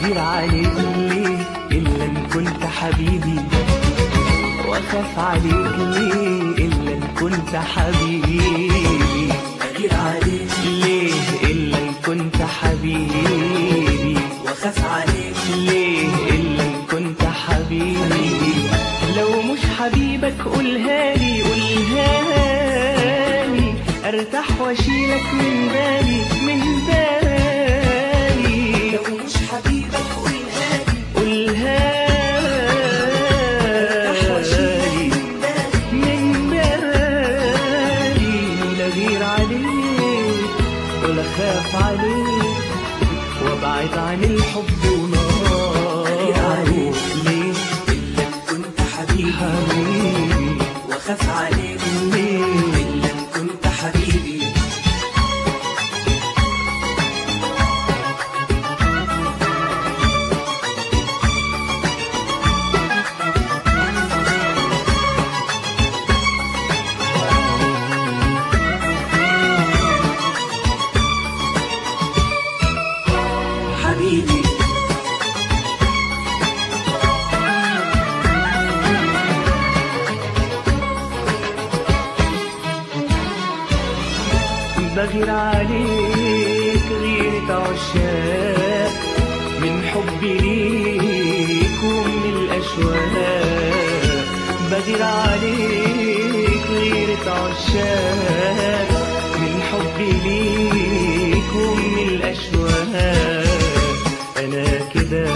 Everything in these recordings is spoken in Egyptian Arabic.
بغير عليك ليه إلا إن كنت حبيبي وأخاف عليك ليه إلا إن كنت حبيبي بغير عليك ليه إلا إن كنت حبيبي واخاف عليك ليه إلا إن كنت حبيبي لو مش حبيبك قولها لي قولها لي ارتاح واشيلك من بالي من بالي لو مش حبيبك قولها لي قولها ارتاح واشيلك لي من بالي من بالي لا غير عليك ولا خاف عليك وابعد عن الحب ونار غير عليك. ليه إلا إن كنت حبيبي حبيبي واخاف عليك ليه إلا إن كنت حبيبي حبيبي بغير عليك غيرة عشاق من حبي ليك ومن الأشواق بغير عليك غيرة عشاق من حبي ليك ومن الأشواق أنا كده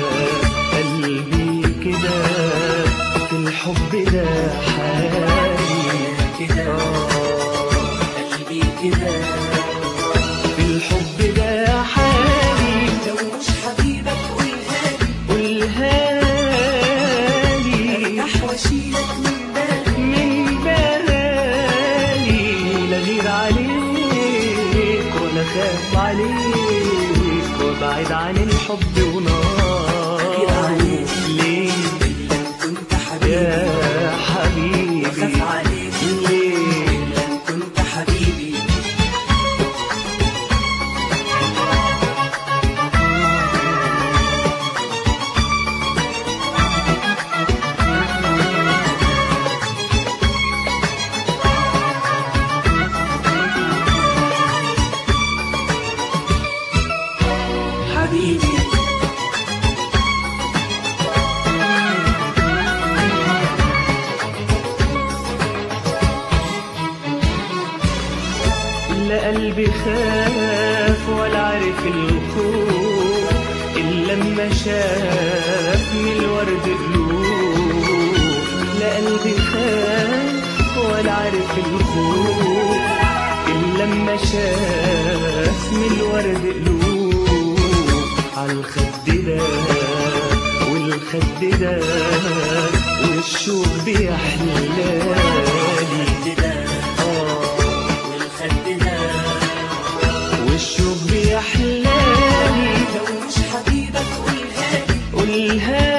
قلبي كده في الحب ده حالي كده قلبي كده في الحب ده حالي لو مش حبيبك قولها لي قولها لي ارتاح واشيلك من بالي من بالي لا غير عليك ولا خاف عليك وابعد عن الحب ونار غير عليك. ليه إلا إن كنت حبيبي يا حبيبي واخاف عليك ليه إلا إن كنت حبيبي حبيبي لا قلبي خاف ولا عرف الخوف إلا لما شاف من الورد قلوب لا قلبي خاف ولا عرف الخوف إلا لما شاف من الورد قلوب عالخد ده والخد ده والشوق بيحلالي كده آه والخد ده والشوق بيحلالي لو مش حبيبك قولها لي قولها